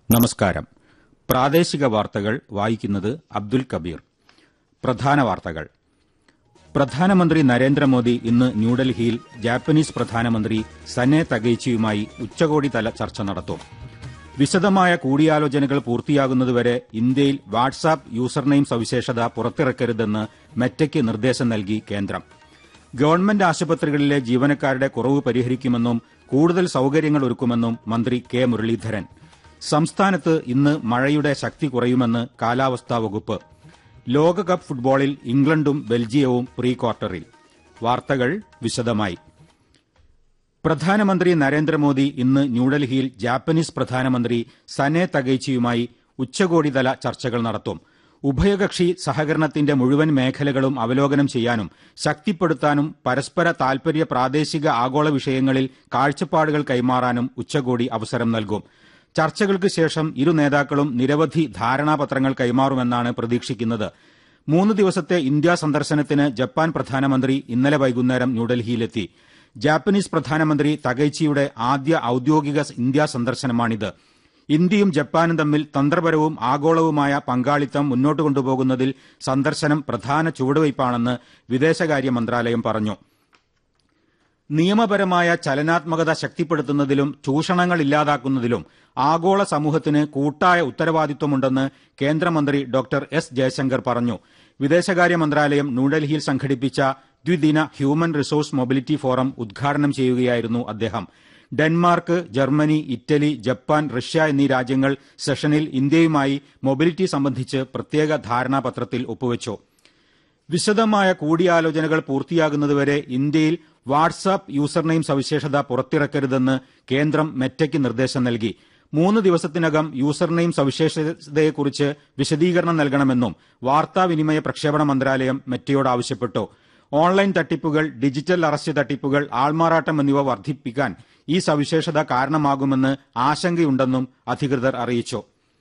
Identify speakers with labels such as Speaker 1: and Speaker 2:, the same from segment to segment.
Speaker 1: നമസ്കാരം പ്രാദേശിക വാർത്തകൾ വായിക്കുന്നത് അബ്ദുൽ കബീർ പ്രധാന വാർത്തകൾ പ്രധാനമന്ത്രി നരേന്ദ്രമോദി ഇന്ന് ന്യൂഡൽഹിയിൽ ജാപ്പനീസ് പ്രധാനമന്ത്രി സനെ തകൈച്ചിയുമായി ഉച്ചകോടിതല ചർച്ച നടത്തും വിശദമായ കൂടിയാലോചനകൾ പൂർത്തിയാകുന്നതുവരെ ഇന്ത്യയിൽ വാട്സാപ്പ് യൂസർനെയിം സവിശേഷത പുറത്തിറക്കരുതെന്ന് മെറ്റയ്ക്ക് നിർദ്ദേശം നൽകി കേന്ദ്രം ഗവൺമെന്റ് ആശുപത്രികളിലെ ജീവനക്കാരുടെ കുറവ് പരിഹരിക്കുമെന്നും കൂടുതൽ സൌകര്യങ്ങൾ ഒരുക്കുമെന്നും മന്ത്രി കെ മുരളീധരൻ സംസ്ഥാനത്ത് ഇന്ന് മഴയുടെ ശക്തി കുറയുമെന്ന് കാലാവസ്ഥാ വകുപ്പ് ലോകകപ്പ് ഫുട്ബോളിൽ ഇംഗ്ലണ്ടും ബെൽജിയവും പ്രീ ക്വാർട്ടറിൽ വാർത്തകൾ വിശദമായി പ്രധാനമന്ത്രി നരേന്ദ്രമോദി ഇന്ന് ന്യൂഡൽഹിയിൽ ജാപ്പനീസ് പ്രധാനമന്ത്രി സനെ തകൈച്ചിയുമായി ഉച്ചകോടിതല ചർച്ചകൾ നടത്തും ഉഭയകക്ഷി സഹകരണത്തിന്റെ മുഴുവൻ മേഖലകളും അവലോകനം ചെയ്യാനും ശക്തിപ്പെടുത്താനും പരസ്പര താൽപര്യ പ്രാദേശിക ആഗോള വിഷയങ്ങളിൽ കാഴ്ചപ്പാടുകൾ കൈമാറാനും ഉച്ചകോടി അവസരം നൽകും ചർച്ചകൾക്ക് ശേഷം ഇരു നേതാക്കളും നിരവധി ധാരണാപത്രങ്ങൾ കൈമാറുമെന്നാണ് പ്രതീക്ഷിക്കുന്നത് മൂന്ന് ദിവസത്തെ ഇന്ത്യ സന്ദർശനത്തിന് ജപ്പാൻ പ്രധാനമന്ത്രി ഇന്നലെ വൈകുന്നേരം ന്യൂഡൽഹിയിലെത്തി ജാപ്പനീസ് പ്രധാനമന്ത്രി തകൈച്ചിയുടെ ആദ്യ ഔദ്യോഗിക ഇന്ത്യ സന്ദർശനമാണിത് ഇന്ത്യയും ജപ്പാനും തമ്മിൽ തന്ത്രപരവും ആഗോളവുമായ പങ്കാളിത്തം മുന്നോട്ട് കൊണ്ടുപോകുന്നതിൽ സന്ദർശനം പ്രധാന ചുവടുവയ്പ്പാണെന്ന് വിദേശകാര്യ മന്ത്രാലയം പറഞ്ഞു നിയമപരമായ ചലനാത്മകത ശക്തിപ്പെടുത്തുന്നതിലും ചൂഷണങ്ങൾ ഇല്ലാതാക്കുന്നതിലും ആഗോള സമൂഹത്തിന് കൂട്ടായ ഉത്തരവാദിത്വമുണ്ടെന്ന് കേന്ദ്രമന്ത്രി ഡോക്ടർ എസ് ജയശങ്കർ പറഞ്ഞു വിദേശകാര്യ മന്ത്രാലയം ന്യൂഡൽഹിയിൽ സംഘടിപ്പിച്ച ദ്വിദിന ഹ്യൂമൻ റിസോഴ്സ് മൊബിലിറ്റി ഫോറം ഉദ്ഘാടനം ചെയ്യുകയായിരുന്നു അദ്ദേഹം Denmark Germany Italy Japan Russia എന്നീ രാജ്യങ്ങൾ സെഷനിൽ ഇന്ത്യയുമായി മൊബിലിറ്റി സംബന്ധിച്ച് പ്രത്യേക ധാരണാപത്രത്തിൽ ഒപ്പുവച്ചു വിശദമായ കൂടിയാലോചനകൾ പൂർത്തിയാകുന്നതുവരെ ഇന്ത്യയിൽ വാട്സാപ്പ് യൂസർനെയിം സവിശേഷത പുറത്തിറക്കരുതെന്ന് കേന്ദ്രം മെറ്റയ്ക്ക് നിർദ്ദേശം നൽകി മൂന്ന് ദിവസത്തിനകം യൂസർനെയിം സവിശേഷതയെക്കുറിച്ച് വിശദീകരണം നൽകണമെന്നും വാർത്താവിനിമയ പ്രക്ഷേപണ മന്ത്രാലയം മെറ്റയോട് ആവശ്യപ്പെട്ടു ഓൺലൈൻ തട്ടിപ്പുകൾ ഡിജിറ്റൽ അറസ്റ്റ് തട്ടിപ്പുകൾ ആൾമാറാട്ടം എന്നിവ വർദ്ധിപ്പിക്കാൻ ഈ സവിശേഷത കാരണമാകുമെന്ന് ആശങ്കയുണ്ടെന്നും അധികൃതർ അറിയിച്ചു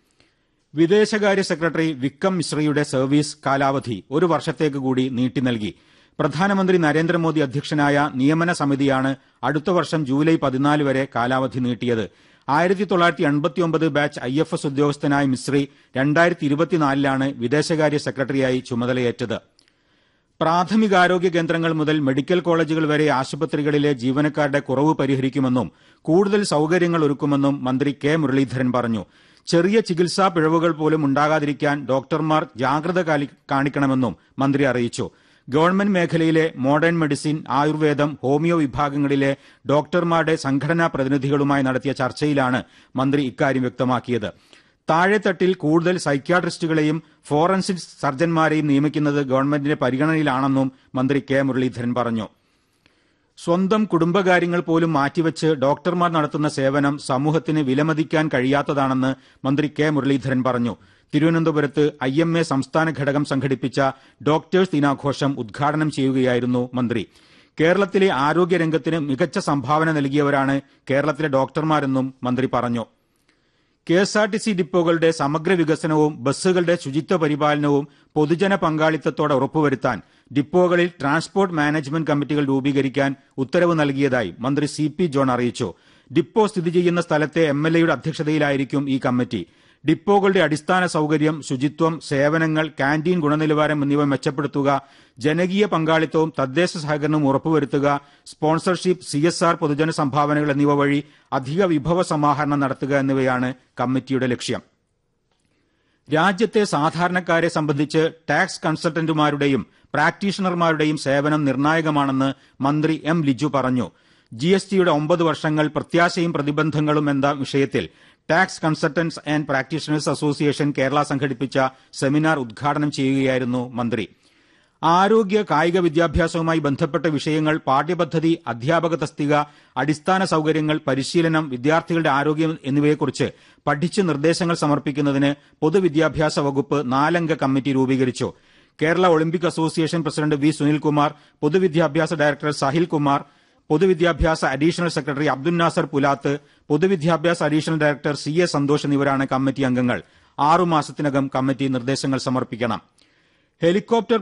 Speaker 1: വിദേശകാര്യ സെക്രട്ടറി വിക്രം മിശ്രയുടെ സർവീസ് കാലാവധി ഒരു വർഷത്തേക്ക് കൂടി നീട്ടി നൽകി പ്രധാനമന്ത്രി നരേന്ദ്രമോദി അധ്യക്ഷനായ നിയമന സമിതിയാണ് അടുത്ത വർഷം ജൂലൈ പതിനാല് വരെ കാലാവധി നീട്ടിയത് ആയിരത്തി തൊള്ളായിരത്തി എൺപത്തിയൊമ്പത് ബാച്ച് ഐ എഫ് എസ് ഉദ്യോഗസ്ഥനായ മിശ്രി രണ്ടായിരത്തി ഇരുപത്തിനാലിലാണ് വിദേശകാര്യ സെക്രട്ടറിയായി ചുമതലയേറ്റത് പ്രാഥമികാരോഗ്യ കേന്ദ്രങ്ങൾ മുതൽ മെഡിക്കൽ കോളേജുകൾ വരെ ആശുപത്രികളിലെ ജീവനക്കാരുടെ കുറവ് പരിഹരിക്കുമെന്നും കൂടുതൽ സൌകര്യങ്ങൾ ഒരുക്കുമെന്നും മന്ത്രി കെ മുരളീധരൻ പറഞ്ഞു ചെറിയ ചികിത്സാ പിഴവുകൾ പോലും ഉണ്ടാകാതിരിക്കാൻ ഡോക്ടർമാർ ജാഗ്രത കാണിക്കണമെന്നും മന്ത്രി അറിയിച്ചു ഗവൺമെന്റ് മേഖലയിലെ മോഡേൺ മെഡിസിൻ ആയുർവേദം ഹോമിയോ വിഭാഗങ്ങളിലെ ഡോക്ടർമാരുടെ സംഘടനാ പ്രതിനിധികളുമായി നടത്തിയ ചർച്ചയിലാണ് മന്ത്രി ഇക്കാര്യം വ്യക്തമാക്കിയത് താഴെത്തട്ടിൽ കൂടുതൽ സൈക്യാട്രിസ്റ്റുകളെയും ഫോറൻസിക് സർജൻമാരെയും നിയമിക്കുന്നത് ഗവൺമെന്റിന്റെ പരിഗണനയിലാണെന്നും മന്ത്രി കെ മുരളീധരൻ പറഞ്ഞു സ്വന്തം കുടുംബകാര്യങ്ങൾ പോലും മാറ്റിവെച്ച് ഡോക്ടർമാർ നടത്തുന്ന സേവനം സമൂഹത്തിന് വിലമതിക്കാൻ കഴിയാത്തതാണെന്ന് മന്ത്രി കെ മുരളീധരൻ പറഞ്ഞു തിരുവനന്തപുരത്ത് ഐ എം എ സംസ്ഥാന ഘടകം സംഘടിപ്പിച്ച ഡോക്ടേഴ്സ് ദിനാഘോഷം ഉദ്ഘാടനം ചെയ്യുകയായിരുന്നു മന്ത്രി കേരളത്തിലെ ആരോഗ്യരംഗത്തിന് മികച്ച സംഭാവന നൽകിയവരാണ് കേരളത്തിലെ ഡോക്ടർമാരെന്നും മന്ത്രി പറഞ്ഞു K S R T C ഡിപ്പോകളുടെ സമഗ്ര വികസനവും ബസ്സുകളുടെ ശുചിത്വ പരിപാലനവും പൊതുജന പങ്കാളിത്തത്തോടെ ഉറപ്പുവരുത്താൻ ഡിപ്പോകളിൽ ട്രാൻസ്പോർട്ട് മാനേജ്മെന്റ് കമ്മിറ്റികൾ രൂപീകരിക്കാൻ ഉത്തരവ് നൽകിയതായി മന്ത്രി സി പി ജോൺ അറിയിച്ചു ഡിപ്പോ സ്ഥിതി ചെയ്യുന്ന സ്ഥലത്തെ എം എൽ എയുടെ അധ്യക്ഷതയിലായിരിക്കും ഈ കമ്മിറ്റി ഡിപ്പോകളുടെ അടിസ്ഥാന സൌകര്യം ശുചിത്വം സേവനങ്ങൾ കാന്റീൻ ഗുണനിലവാരം എന്നിവ മെച്ചപ്പെടുത്തുക ജനകീയ പങ്കാളിത്തവും തദ്ദേശ സഹകരണവും ഉറപ്പുവരുത്തുക സ്പോൺസർഷിപ്പ് സി എസ് ആർ പൊതുജന സംഭാവനകൾ എന്നിവ വഴി അധിക വിഭവ സമാഹരണം നടത്തുക എന്നിവയാണ് കമ്മിറ്റിയുടെ ലക്ഷ്യം രാജ്യത്തെ സാധാരണക്കാരെ സംബന്ധിച്ച് ടാക്സ് കൺസൾട്ടന്റുമാരുടെയും പ്രാക്ടീഷണർമാരുടെയും സേവനം നിർണായകമാണെന്ന് മന്ത്രി എം ലിജു പറഞ്ഞു ജി എസ് ടിയുടെ ഒമ്പത് വർഷങ്ങൾ പ്രത്യാശയും പ്രതിബന്ധങ്ങളും എന്ന വിഷയത്തിൽ tax consultants and practitioners association Kerala സംഘടിപ്പിച്ച സെമിനാർ ഉദ്ഘാടനം ചെയ്യുകയായിരുന്നു മന്ത്രി ആരോഗ്യ കായിക വിദ്യാഭ്യാസവുമായി ബന്ധപ്പെട്ട വിഷയങ്ങൾ പാഠ്യപദ്ധതി അധ്യാപക തസ്തിക അടിസ്ഥാന സൌകര്യങ്ങൾ പരിശീലനം വിദ്യാർത്ഥികളുടെ ആരോഗ്യം എന്നിവയെക്കുറിച്ച് പഠിച്ച് നിർദ്ദേശങ്ങൾ സമർപ്പിക്കുന്നതിന് പൊതുവിദ്യാഭ്യാസ വകുപ്പ് നാലംഗ കമ്മിറ്റി രൂപീകരിച്ചു Kerala Olympic association president V Sunilkumar പൊതുവിദ്യാഭ്യാസ ഡയറക്ടർ സാഹിൽ കുമാർ പൊതുവിദ്യാഭ്യാസ അഡീഷണൽ സെക്രട്ടറി അബ്ദുൽ നാസർ പുലാത്ത് പൊതുവിദ്യാഭ്യാസ additional director C A Santhosh എന്നിവരാണ് കമ്മിറ്റി അംഗങ്ങൾ ആറുമാസത്തിനകം കമ്മിറ്റി നിർദ്ദേശങ്ങൾ സമർപ്പിക്കണം ഹെലികോപ്റ്റർ